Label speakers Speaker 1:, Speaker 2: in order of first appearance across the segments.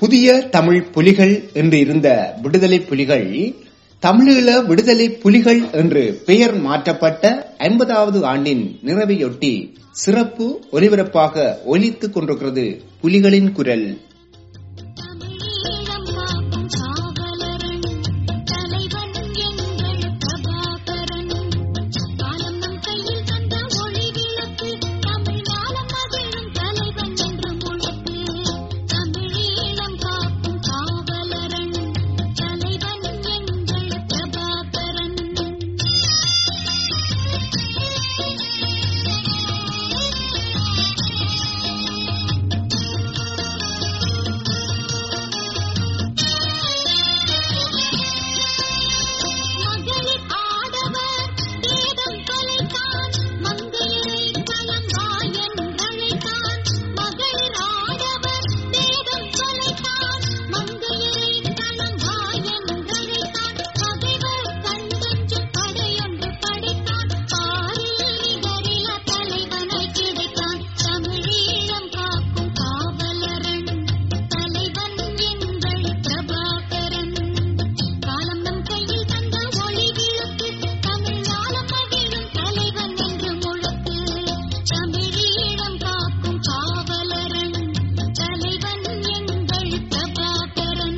Speaker 1: புதிய தமிழ் புலிகள் என்று இருந்த விடுதலை புலிகள் தமிழீழ விடுதலை புலிகள் என்று பெயர் மாற்றப்பட்ட ஐம்பதாவது ஆண்டின் நிறைவையொட்டி சிறப்பு ஒலிபரப்பாக ஒலித்துக் கொண்டிருக்கிறது புலிகளின் குரல்
Speaker 2: தமிழீழம் காக்கும் காவலரன் தலைவன் எங்கள் பிரபாகரன் காலம் நம் கையில் தந்த ஒளி விளக்கு தமிழ் மாலம் மகிழும் தலைவன் என்று முழக்கு தமிழீழம் காக்கும் காவலரன் தலைவன் எங்கள் பிரபாகரன் மகளிர் ஆடவர் வேதம் தொலைத்தான் மங்கையரை கலங்காயன் அழைத்தான் மகளிர் ஆடவர் வேதம் தொலைத்தான் மங்கையரை கலங்காயன் அழைத்தான் பகைவர் கண்டஞ்சு படையொன்று படைத்தான் பாரில் நிகரில தலைவனை கிடைத்தான் தமிழீழம் காக்கும் காவலரன் தலைவன் எங்கள் பிரபாகரன் காலம் நம் கையில் தந்த ஒளி விளக்கு தமிழ் ஞானம் மகிழும் தலைவன் என்று முழக்கு தமிழீழம் காக்கும் காவலரன் தலைவன் எங்கள் பிரபாகரன்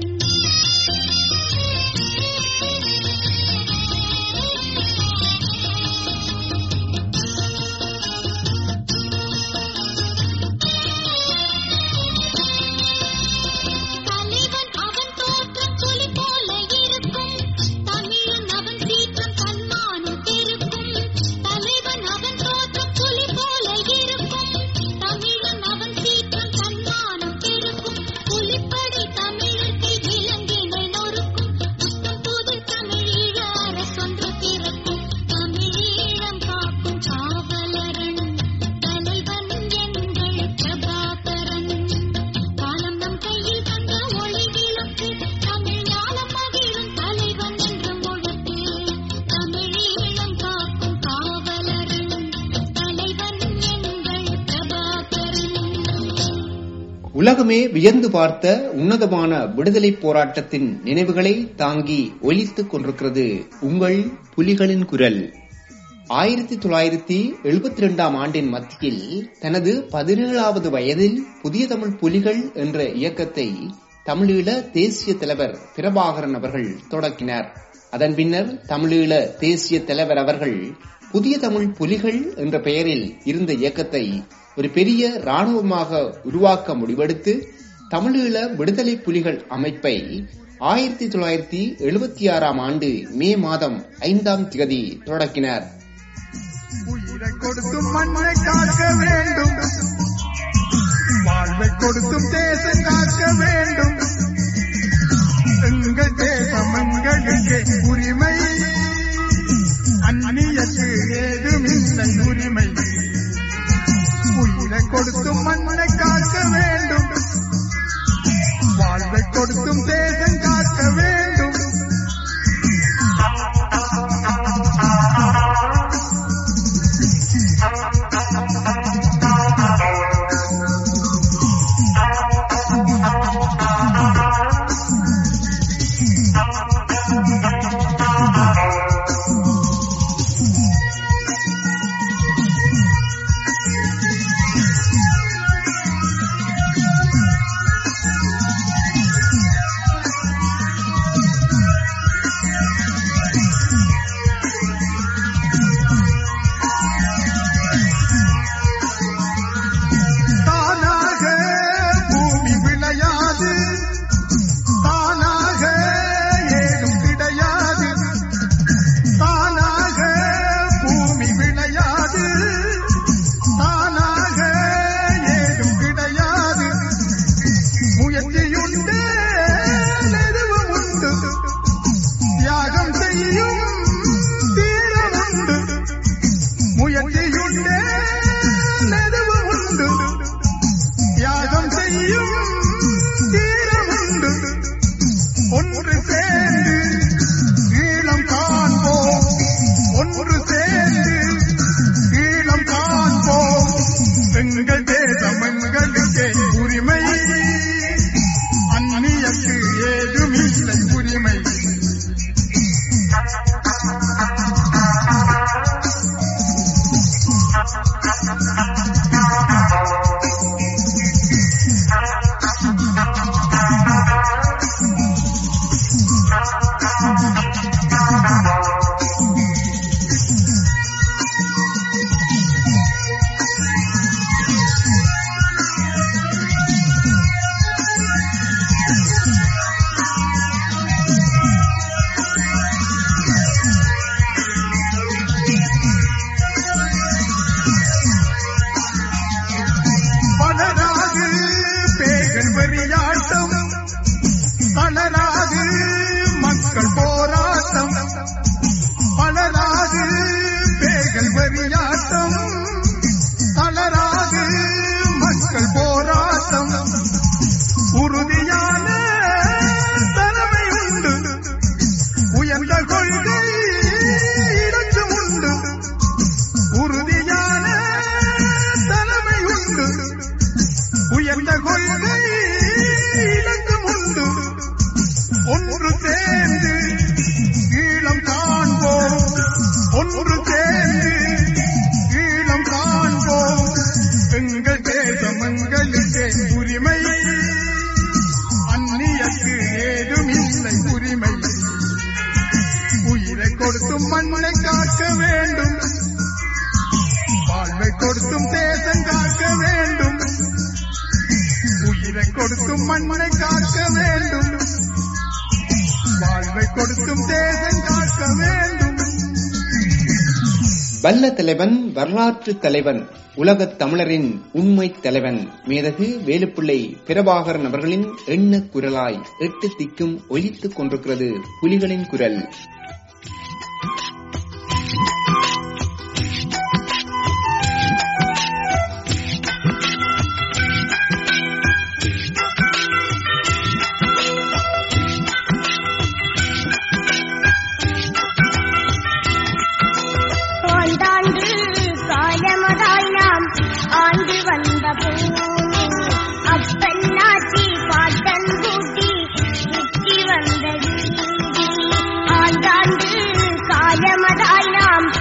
Speaker 2: தலைவன் அவன் தோற்றம் புலி போல இருக்கும் தமிழன் அவன் சீற்றம் தன்மானம் பெருக்கும் தலைவன் அவன் தோற்றம் புலி போல இருக்கும் தமிழன் அவன் சீற்றம் தன்மானம் பெருக்கும் புலிப்படை தமிழத்தை விலங்கினை நொறுக்கும் புத்தம் புது தமிழீழ அரசொன்று பிறக்கும் தமிழீழம் காக்கும் காவலரன் தலைவன் எங்கள் பிரபாகரன் காலம் நம் கையில் தந்த ஒளி விளக்கு தமிழ் ஞானம் மகிழும் தலைவன் என்று முழக்கு தமிழீழம் காக்கும் காவலரன் தலைவன் எங்கள் பிரபாகரன்
Speaker 1: உலகமே வியந்து பார்த்த உன்னதமான விடுதலை போராட்டத்தின் நினைவுகளை தாங்கி ஒலித்துக் கொண்டிருக்கிறது உங்கள் புலிகளின் குரல் ஆயிரத்தி தொள்ளாயிரத்தி எழுபத்தி ரெண்டாம் ஆண்டின் மத்தியில் தனது பதினேழாவது வயதில் புதிய தமிழ் புலிகள் என்ற இயக்கத்தை தமிழீழ தேசிய தலைவர் பிரபாகரன் அவர்கள் தொடக்கினார் அதன் பின்னர் தமிழீழ தேசிய தலைவர் அவர்கள் புதிய தமிழ் புலிகள் என்ற பெயரில் இருந்த இயக்கத்தை ஒரு பெரிய இராணுவமாக உருவாக்க முடிவெடுத்து தமிழீழ விடுதலை புலிகள் அமைப்பை ஆயிரத்தி தொள்ளாயிரத்தி எழுபத்தி ஆறாம் ஆண்டு மே மாதம் ஐந்தாம் திகதி தொடக்கினார்
Speaker 3: உயிரை கொடுத்தும் மண்ணை காக்க வேண்டும் வாழ்வை கொடுத்தும் தேசம் காக்க வேண்டும் எங்கள் தேசம் எங்களுக்கு உரிமை அந்நியத்து ஏதுமில்லை உரிமை உயிரை கொடுத்தும் மண்ணை காக்க வேண்டும் வாழ்வை கொடுத்தும் தேசம் காக்க வேண்டும் பலராது பேகன் வெறியாட்டம் பலராது மக்கள் போராட்டம் பலராது பேகல் வெறியாட்டம் பலராது மக்கள் போராட்டம் உறுதியான தலைமை உண்டு உயர்ந்த கொள்கை இடத்தும் உண்டு உறுதியான தலைமை உண்டு உயர்ந்த கொள்கை இடத்தும் உண்டு ஒன்று சேர்ந்து ஈழம் காண்போம் ஒன்று சேர்ந்து ஈழம் காண்போம் எங்கள் தேசம் எங்களுக்கு உரிமை அந்நியக்கு ஏதும் இல்லை உரிமை உயிரை கொடுத்தும் மண்ணை காக்க வேண்டும் வாழ்வை கொடுத்தும் தேசம் காக்க வேண்டும் உயிரை கொடுத்தும் மண்ணை காக்க வேண்டும் வாழ்வை கொடுத்தும் தேசம் காக்க வேண்டும்
Speaker 1: வல்ல தலைவன் வரலாற்று தலைவன் உலகத் தமிழரின் உண்மை தலைவன் மேதகு வேலுப்பிள்ளை பிரபாகரன் அவர்களின் எண்ண குரலாய் எட்டு திக்கும் ஒலித்துக் கொண்டிருக்கிறது புலிகளின் குரல்
Speaker 4: ஆண்டாண்டு காலமதாய் நாம் ஆண்டு வந்த பூமி அப்பன்னாச்சி பாட்டன் கூட்டி சுற்றி வந்த வீதி ஆண்டாண்டு காலமதாய் நாம்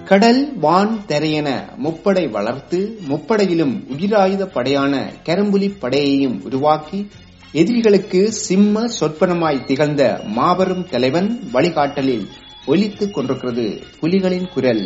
Speaker 1: கடல் வான் தரையென முப்படை வளர்த்து முப்படையிலும் உயிராயுத படையான கரம்புலி படையையும் உருவாக்கி எதிரிகளுக்கு சிம்ம சொற்பனமாய் திகழ்ந்த மாபெரும் தலைவன் வழிகாட்டலில் ஒலித்துக் கொண்டிருக்கிறது புலிகளின் குரல்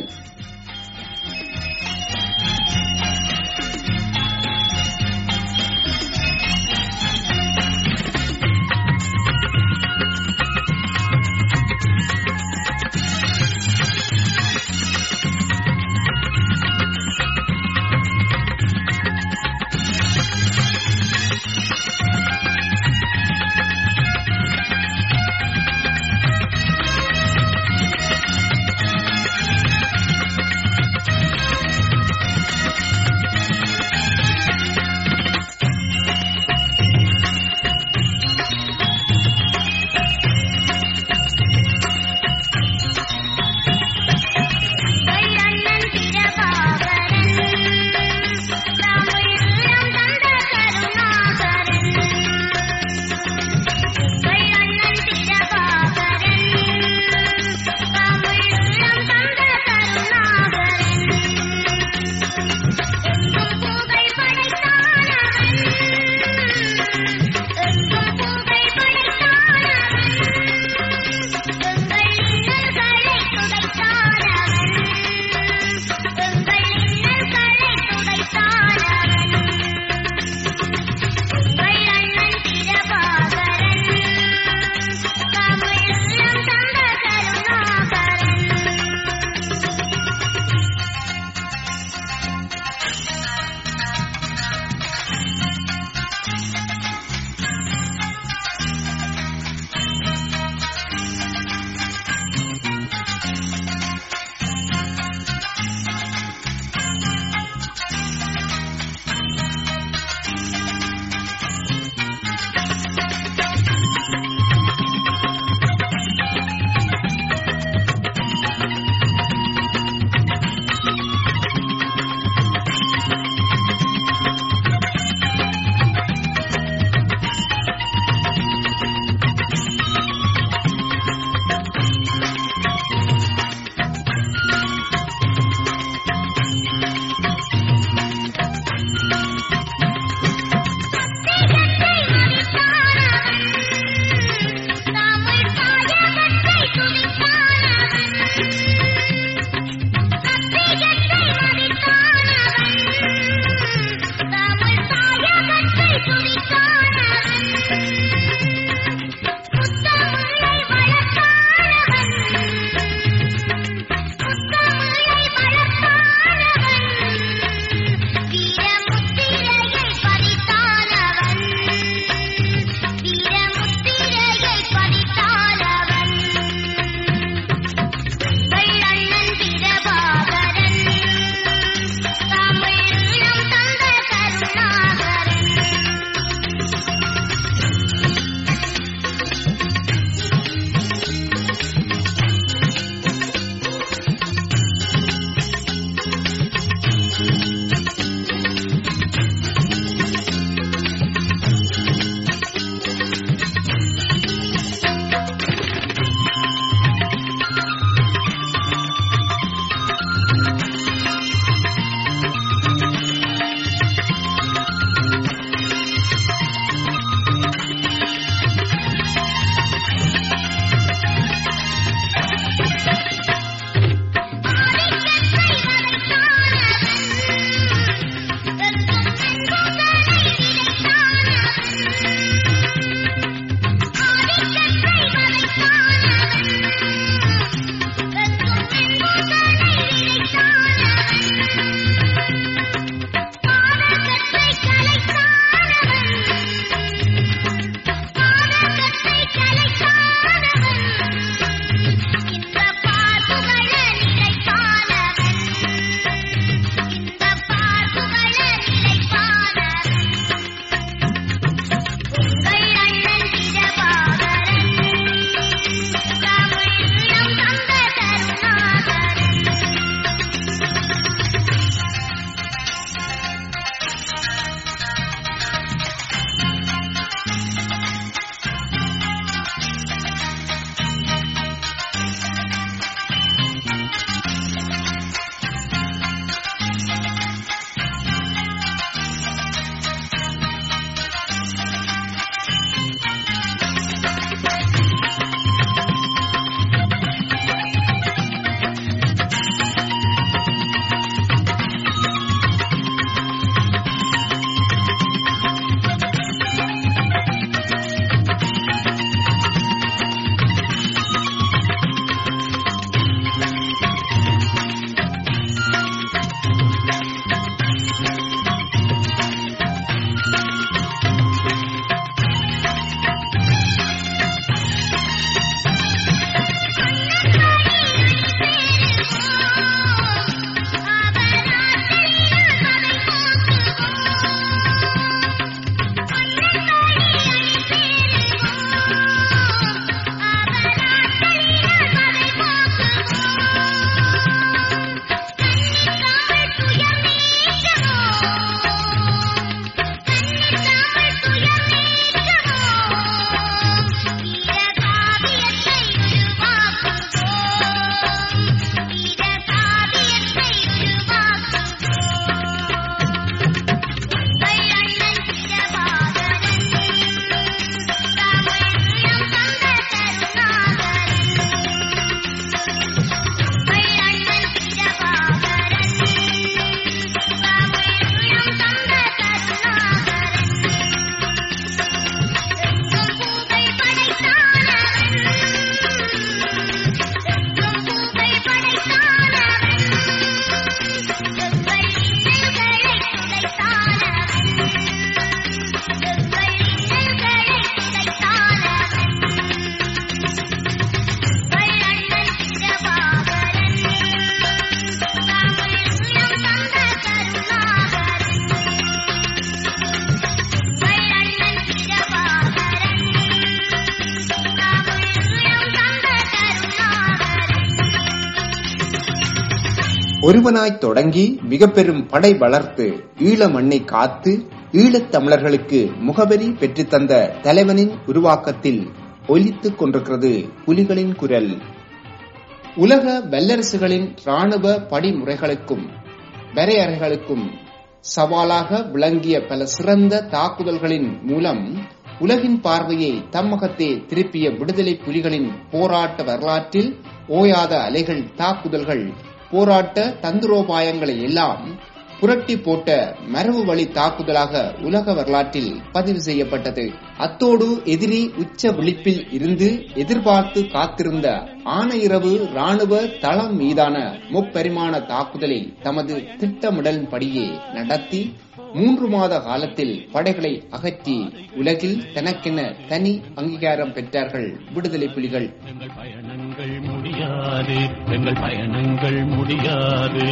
Speaker 1: ஒருவனாய் தொடங்கி மிக பெரும் படை வளர்த்து ஈழ மண்ணை காத்து ஈழத் தமிழர்களுக்கு முகவரி பெற்றுத்தந்த தலைவனின் உருவாக்கத்தில் ஒலித்துக் கொண்டிருக்கிறது புலிகளின் குரல் உலக வல்லரசுகளின் ராணுவ படிமுறைகளுக்கும் வரையறைகளுக்கும் சவாலாக விளங்கிய பல சிறந்த தாக்குதல்களின் மூலம் உலகின் பார்வையை தம்மகத்தே திருப்பிய விடுதலை புலிகளின் போராட்ட வரலாற்றில் ஓயாத அலைகள் தாக்குதல்கள் போராட்ட தந்திரோபாயங்களை எல்லாம் புரட்டி போட்ட மரபு வழி தாக்குதலாக உலக வரலாற்றில் பதிவு செய்யப்பட்டது அத்தோடு எதிரி உச்ச விழிப்பில் இருந்து எதிர்பார்த்து காத்திருந்த ஆணையிரவு ராணுவ தளம் மீதான முப்பரிமாண தாக்குதலை தமது திட்டமிடலின்படியே நடத்தி மூன்று மாத காலத்தில் படைகளை அகற்றி உலகில் தனக்கென தனி அங்கீகாரம் பெற்றார்கள் விடுதலை புலிகள்
Speaker 5: எங்கள் பயணங்கள் முடியாது எங்கள் பயணங்கள் முடியாது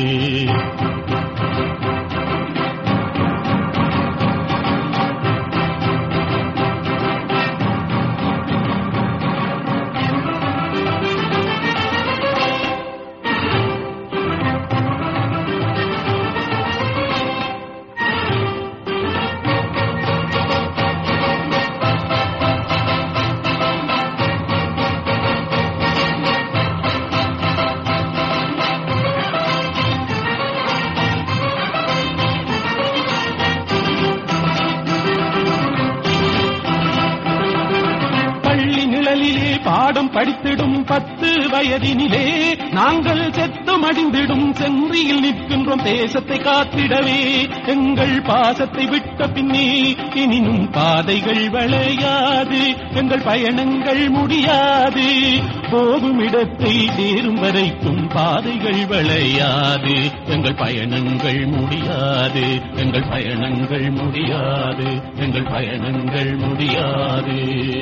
Speaker 5: பள்ளி நிழலிலே பாடம் படித்திடும் பத்து வயதினிலே நாங்கள் செத்து மடிந்திடும் சென்றியில் நிற்கின்றோம் தேசத்தை காத்திடவே எங்கள் பாசத்தை விட்ட பின்னே இனினும் பாதைகள் வளையாது எங்கள் பயணங்கள் முடியாது போகும் இடத்தை சேரும் வரைக்கும் பாதைகள் வளையாது எங்கள் பயணங்கள் முடியாது எங்கள் பயணங்கள் முடியாது எங்கள் பயணங்கள் முடியாது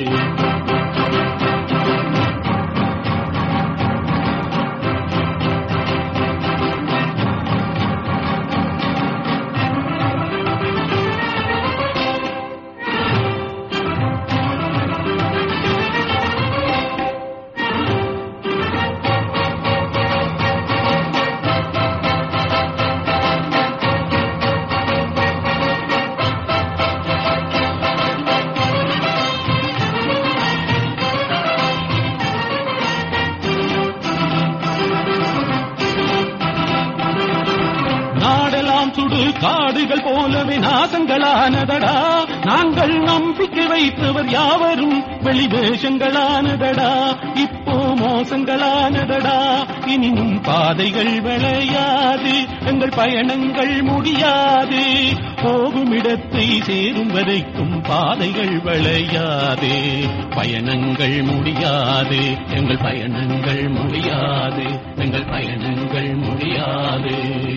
Speaker 5: நாடெல்லாம் சுடு காடுகள் போலவே நாசங்களானதடா நாங்கள் நம்பிக்கை வைத்தவர் யாவரும் வெளிவேஷங்களானதடா இப்போ மோசங்களானதடா இனியும் பாதைகள் விளையாது எங்கள் பயணங்கள் முடியாது போகும் இடத்தை சேரும் வரைக்கும் பாதைகள் விளையாது பயணங்கள் முடியாது எங்கள் பயணங்கள் முடியாது எங்கள் பயணங்கள் முடியாது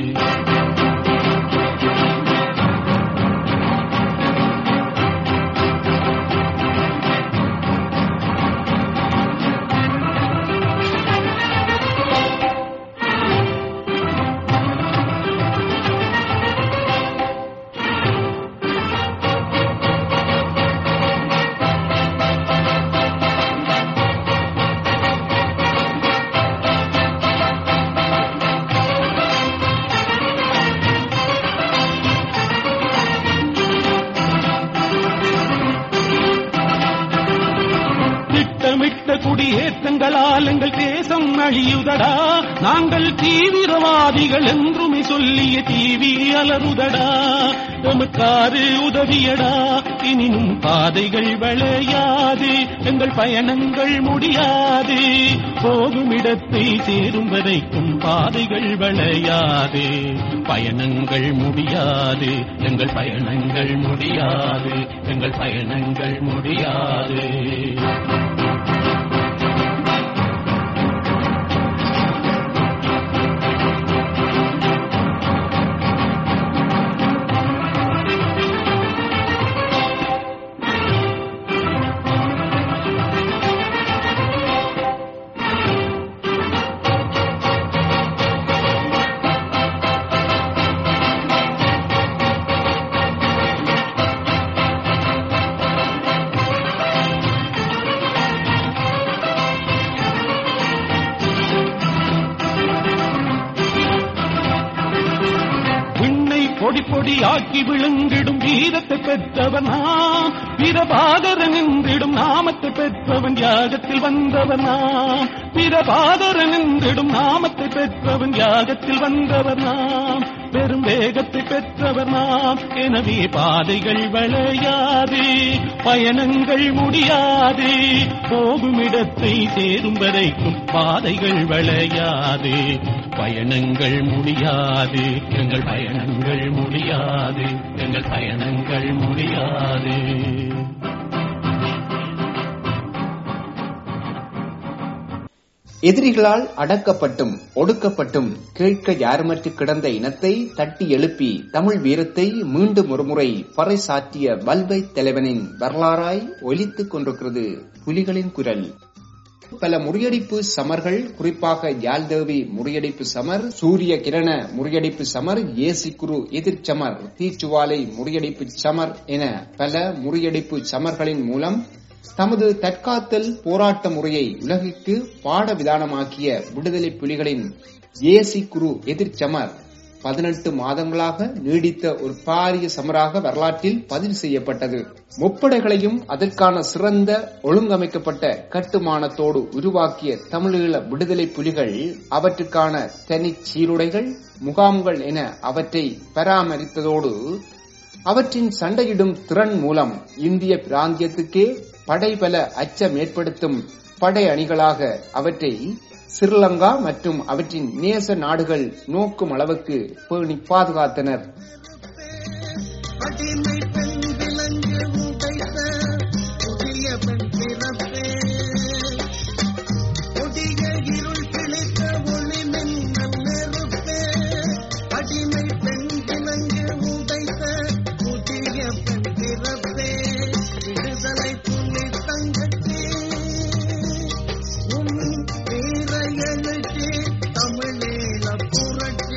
Speaker 5: திட்டமிட்ட குடியேற்றங்களால் எங்கள் தேசம் அழியுதடா நாங்கள் தீவிரவாதிகள் என்றுமே சொல்லிய தீவி அலறுதடா எமக்காறு உதவியடா இனினும் பாதைகள் வளையாது எங்கள் பயணங்கள் முடியாது போகும் இடத்தை சேரும் வரைக்கும் பாதைகள் வளையாது பயணங்கள் முடியாது எங்கள் பயணங்கள் முடியாது எங்கள் பயணங்கள் முடியாது பொடி பொடியாக்கி விழுங்கிடும் வீரத்தை பெற்றவன் நாம் வீரபாதரன் என்றிடும் நாமத்தை பெற்றவன் யாகத்தில் வந்தவன் நாம் வீரபாதரன் என்றிடும் நாமத்தை பெற்றவன் யாகத்தில் வந்தவர் நாம் பெரும் வேகத்தை பெற்றவர் நாம் எனவே பாதைகள் வளையாது பயணங்கள் முடியாது போகும் இடத்தை சேரும் வரைக்கும் பாதைகள் வளையாது பயணங்கள் முடியாது எங்கள் பயணங்கள் முடியாது எங்கள் பயணங்கள் முடியாது
Speaker 1: எதிரிகளால் அடக்கப்பட்டும் ஒடுக்கப்பட்டும் கேட்க யாருமற்று கிடந்த இனத்தை தட்டி எழுப்பி தமிழ் வீரத்தை மீண்டும் ஒருமுறை பறைசாற்றிய வல்வை தலைவனின் வரலாறாய் ஒலித்துக் கொண்டிருக்கிறது புலிகளின் குரல் பல முறியடிப்பு சமர்கள் குறிப்பாக யாழ்தேவி முறியடிப்பு சமர் சூரிய கிரண முறியடிப்பு சமர் ஏசிக்குரு எதிர்ச்சமர் தீச்சுவாலை முறியடிப்பு சமர் என பல முறியடிப்பு சமர்களின் மூலம் தமது தற்காத்தல் போராட்ட முறையை உலகிற்கு பாட விதானமாக்கிய விடுதலை புலிகளின் ஏசி குரு எதிர்ச்சமர் பதினெட்டு மாதங்களாக நீடித்த ஒரு பாரிய சமராக வரலாற்றில் பதிவு செய்யப்பட்டது முப்படைகளையும் அதற்கான சிறந்த ஒழுங்கமைக்கப்பட்ட கட்டுமானத்தோடு உருவாக்கிய தமிழீழ விடுதலை புலிகள் அவற்றுக்கான தனி சீருடைகள் முகாம்கள் என அவற்றை பராமரித்ததோடு அவற்றின் சண்டையிடும் திறன் மூலம் இந்திய பிராந்தியத்துக்கே படைபல அச்சம் ஏற்படுத்தும் படை அணிகளாக அவற்றை ஸ்ரீலங்கா மற்றும் அவற்றின் நேச நாடுகள் நோக்கும் அளவுக்கு பேணி பாதுகாத்தனர்
Speaker 3: அடிமை பெண் விலங்கு உடைத்த புதிய பெண் பிறப்பே கொடிய இருள் கிழித்த ஒளி மின்னல் நெருப்பே அடிமை பெண் விலங்கு உடைத்த புதிய பெண் பிறப்பே விடுதலை புலி தங்கத்தே உன் வீர எழுச்சி தமிழீழ புரட்சி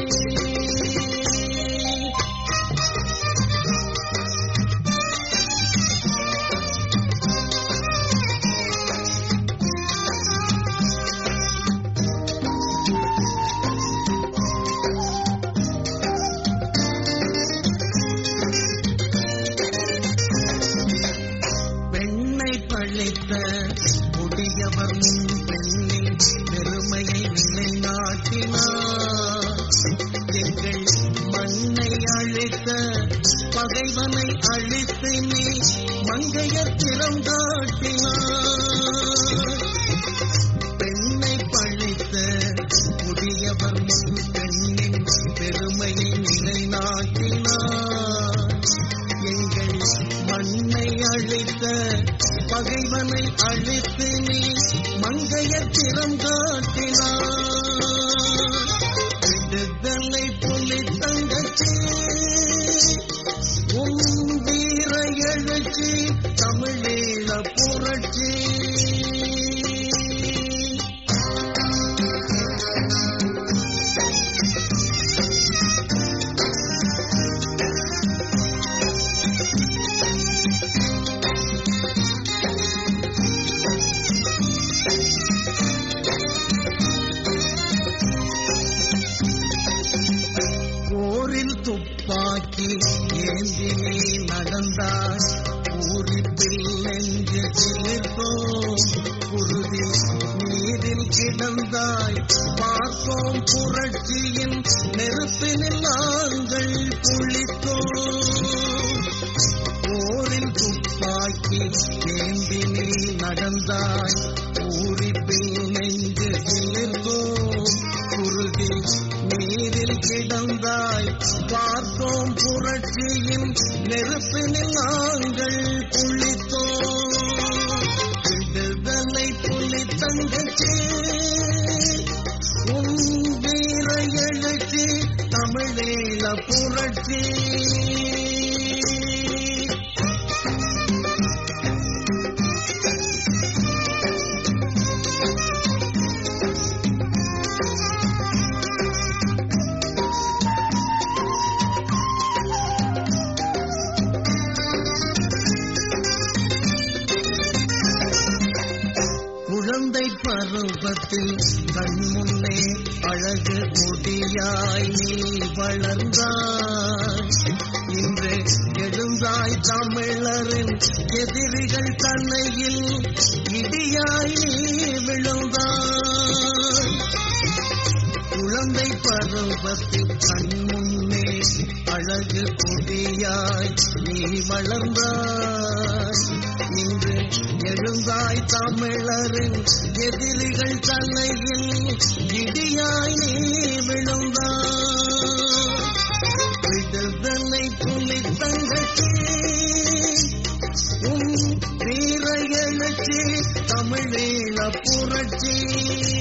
Speaker 3: பெண்ணை பழித்த முடியவர் முன் பெண்ணின் பெருமையை நிலைநாட்டினார் எங்கள் மண்ணை அழித்த பகைவனை அழித்து நீ மங்கையர் திறம் காட்டினார் பெண்ணை பழித்த முடியவர் முன் பெண்ணின் பெருமையை நிலைநாட்டினார் எங்கள் மண்ணை அழித்த பகைவனை அழித்து நீ மங்கையர் திறம் காட்டினார் விடுதலை புலி தங்கச்சி உன் வீர எழுச்சி தமிழீழ புரட்சி போரில் துப்பாக்கி ஏந்தி நீ நடந்தாய் பூரிப்பில் நெஞ்சு சிலிர்த்தோம் குருதில் நீரில் கிடந்தாய் பார்ப்போம் புரட்சியின் நெருப்பினில் நாங்கள் குளித்தோம் போரில் துப்பாக்கி ஏந்தி நீ நடந்தாய் பூரிப்பில் நெஞ்சு சிலிர்த்தோம் குருதி நீரில் கிடந்தாய் பார்த்தோம் புரட்சியின் நெருப்பினில் நாங்கள் குளித்தோம் விடுதலை புலி தங்கச்சி உன் வீர எழுச்சி தமிழீழ புரட்சி குழந்தை பருவத்தில் கண் முன்னே அழகு கொடியாய் நீ வளர்ந்தாய் இன்று எழுந்தாய் தமிழரின் எதிரிகள் தன்னையில் இடியாய் நீ விழுந்தாய் குழந்தை பருவத்தில் கண் முன்னே அழகு கொடியாய் நீ வளர்ந்தாய் இன்று எழுந்தாய் தமிழரின் எதிரிகள் தலையில் இடியாய் நீ விழுந்தாய் விடுதலை புலி தங்கச்சி உன் வீர எழுச்சி தமிழீழ புரட்சி